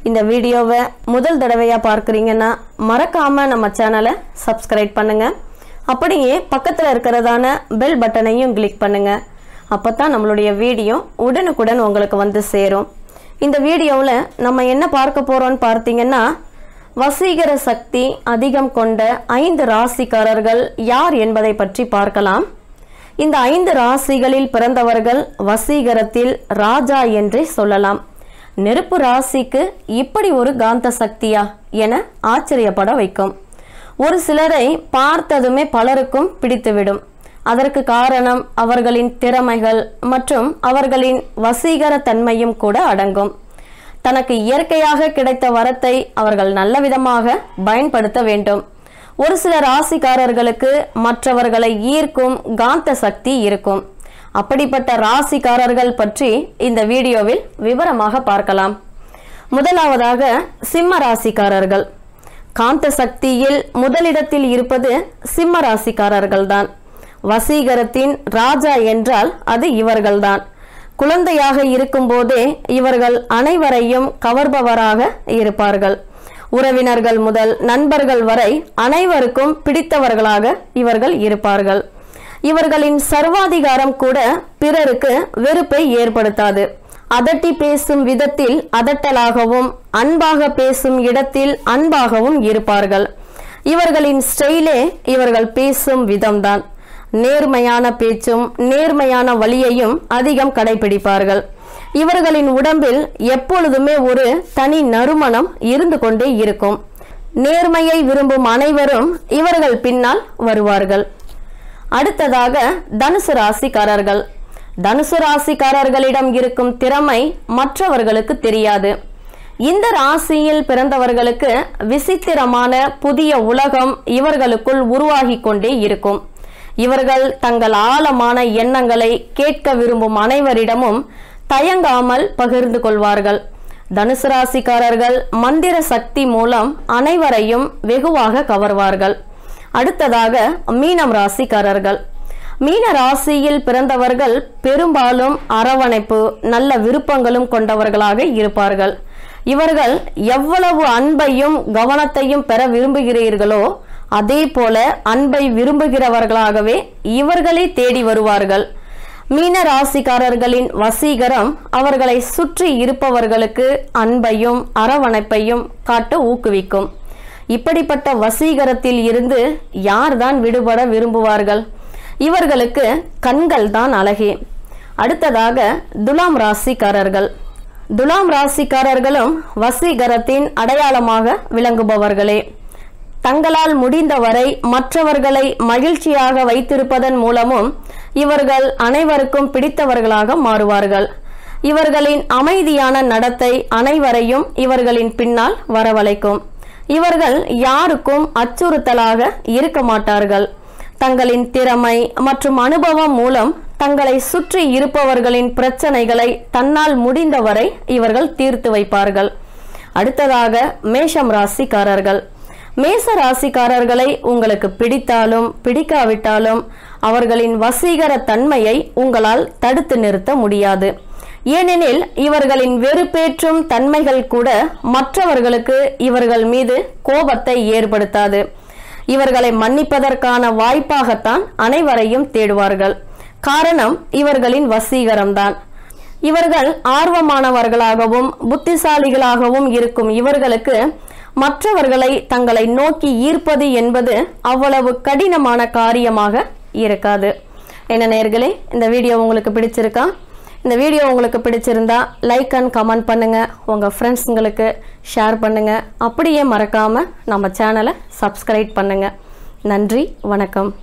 இந்த வீடியோவை முதல் தடவையாக பார்க்குறீங்கன்னா மறக்காமல் நம்ம சேனலை சப்ஸ்கிரைப் பண்ணுங்கள் அப்படியே பக்கத்தில் இருக்கிறதான பெல் பட்டனையும் கிளிக் பண்ணுங்கள் அப்போ தான் நம்மளுடைய வீடியோ உடனுக்குடன் உங்களுக்கு வந்து சேரும் இந்த வீடியோவில் நம்ம என்ன பார்க்க போகிறோம்னு பார்த்தீங்கன்னா வசீகர சக்தி அதிகம் கொண்ட ஐந்து ராசிக்காரர்கள் யார் என்பதை பற்றி பார்க்கலாம் இந்த ஐந்து ராசிகளில் பிறந்தவர்கள் வசீகரத்தில் ராஜா என்றே சொல்லலாம் நெருப்பு ராசிக்கு இப்படி ஒரு காந்த சக்தியா என ஆச்சரியப்பட வைக்கும் ஒரு சிலரை பார்த்ததுமே பலருக்கும் பிடித்துவிடும் அதற்கு காரணம் அவர்களின் திறமைகள் மற்றும் அவர்களின் வசீகர தன்மையும் கூட அடங்கும் தனக்கு இயற்கையாக கிடைத்த வரத்தை அவர்கள் நல்ல விதமாக பயன்படுத்த வேண்டும் ஒரு சில ராசிக்காரர்களுக்கு மற்றவர்களை ஈர்க்கும் காந்த சக்தி இருக்கும் அப்படிப்பட்ட ராசிக்காரர்கள் பற்றி இந்த வீடியோவில் விவரமாக பார்க்கலாம் முதலாவதாக சிம்ம ராசிக்காரர்கள் காந்த சக்தியில் முதலிடத்தில் இருப்பது சிம்ம ராசிக்காரர்கள்தான் வசீகரத்தின் ராஜா என்றால் அது இவர்கள்தான் குழந்தையாக இருக்கும்போதே இவர்கள் அனைவரையும் கவர்பவராக இருப்பார்கள் உறவினர்கள் முதல் நண்பர்கள் வரை அனைவருக்கும் பிடித்தவர்களாக இவர்கள் இருப்பார்கள் இவர்களின் சர்வாதிகாரம் கூட பிறருக்கு வெறுப்பை ஏற்படுத்தாது அதட்டி பேசும் விதத்தில் அதட்டலாகவும் அன்பாக பேசும் இடத்தில் அன்பாகவும் இருப்பார்கள் இவர்களின் ஸ்டைலே இவர்கள் பேசும் விதம்தான் நேர்மையான பேச்சும் நேர்மையான வழியையும் அதிகம் கடைபிடிப்பார்கள் இவர்களின் உடம்பில் எப்பொழுதுமே ஒரு தனி நறுமணம் இருந்து கொண்டே இருக்கும் நேர்மையை விரும்பும் அனைவரும் இவர்கள் பின்னால் வருவார்கள் அடுத்ததாக தனுசு ராசிக்காரர்கள் தனுசு ராசிக்காரர்களிடம் இருக்கும் திறமை மற்றவர்களுக்கு தெரியாது இந்த ராசியில் பிறந்தவர்களுக்கு விசித்திரமான புதிய உலகம் இவர்களுக்குள் உருவாகி கொண்டே இருக்கும் இவர்கள் தங்கள் ஆழமான எண்ணங்களை கேட்க விரும்பும் அனைவரிடமும் தயங்காமல் பகிர்ந்து கொள்வார்கள் தனுசு ராசிக்காரர்கள் மந்திர சக்தி மூலம் அனைவரையும் வெகுவாக கவர்வார்கள் அடுத்ததாக மீனம் ராசிக்காரர்கள் மீன ராசியில் பிறந்தவர்கள் பெரும்பாலும் அரவணைப்பு நல்ல விருப்பங்களும் கொண்டவர்களாக இருப்பார்கள் இவர்கள் எவ்வளவு அன்பையும் கவனத்தையும் பெற விரும்புகிறீர்களோ அதே போல அன்பை விரும்புகிறவர்களாகவே இவர்களே தேடி வருவார்கள் மீன ராசிக்காரர்களின் வசீகரம் அவர்களை சுற்றி இருப்பவர்களுக்கு அன்பையும் அரவணைப்பையும் காட்ட ஊக்குவிக்கும் இப்படிப்பட்ட வசீகரத்தில் இருந்து யார்தான் விடுபட விரும்புவார்கள் இவர்களுக்கு கண்கள் தான் அழகே அடுத்ததாக துலாம் ராசிக்காரர்கள் துலாம் ராசிக்காரர்களும் வசீகரத்தின் அடையாளமாக விளங்குபவர்களே தங்களால் முடிந்தவரை மற்றவர்களை மகிழ்ச்சியாக வைத்திருப்பதன் மூலமும் இவர்கள் அனைவருக்கும் பிடித்தவர்களாக மாறுவார்கள் இவர்களின் அமைதியான நடத்தை அனைவரையும் இவர்களின் பின்னால் வரவழைக்கும் இவர்கள் யாருக்கும் அச்சுறுத்தலாக இருக்க மாட்டார்கள் தங்களின் திறமை மற்றும் அனுபவம் மூலம் தங்களை சுற்றி இருப்பவர்களின் பிரச்சனைகளை தன்னால் முடிந்தவரை இவர்கள் தீர்த்து வைப்பார்கள் அடுத்ததாக மேஷம் ராசிக்காரர்கள் மேச ராசிக்காரர்களை உங்களுக்கு பிடித்தாலும் பிடிக்காவிட்டாலும் அவர்களின் வசீகர தன்மையை உங்களால் தடுத்து நிறுத்த முடியாது ஏனெனில் இவர்களின் வெறுப்பேற்றும் தன்மைகள் கூட மற்றவர்களுக்கு இவர்கள் மீது கோபத்தை ஏற்படுத்தாது இவர்களை மன்னிப்பதற்கான வாய்ப்பாகத்தான் அனைவரையும் தேடுவார்கள் காரணம் இவர்களின் வசீகரம்தான் இவர்கள் ஆர்வமானவர்களாகவும் புத்திசாலிகளாகவும் இருக்கும் இவர்களுக்கு மற்றவர்களை தங்களை நோக்கி ஈர்ப்பது என்பது அவ்வளவு கடினமான காரியமாக இருக்காது என்ன நேர்களே இந்த வீடியோ உங்களுக்கு பிடிச்சிருக்கா இந்த வீடியோ உங்களுக்கு பிடிச்சிருந்தா லைக் அண்ட் கமெண்ட் பண்ணுங்க உங்க ஃப்ரெண்ட்ஸுங்களுக்கு ஷேர் பண்ணுங்க அப்படியே மறக்காம நம்ம சேனலை சப்ஸ்கிரைப் பண்ணுங்க நன்றி வணக்கம்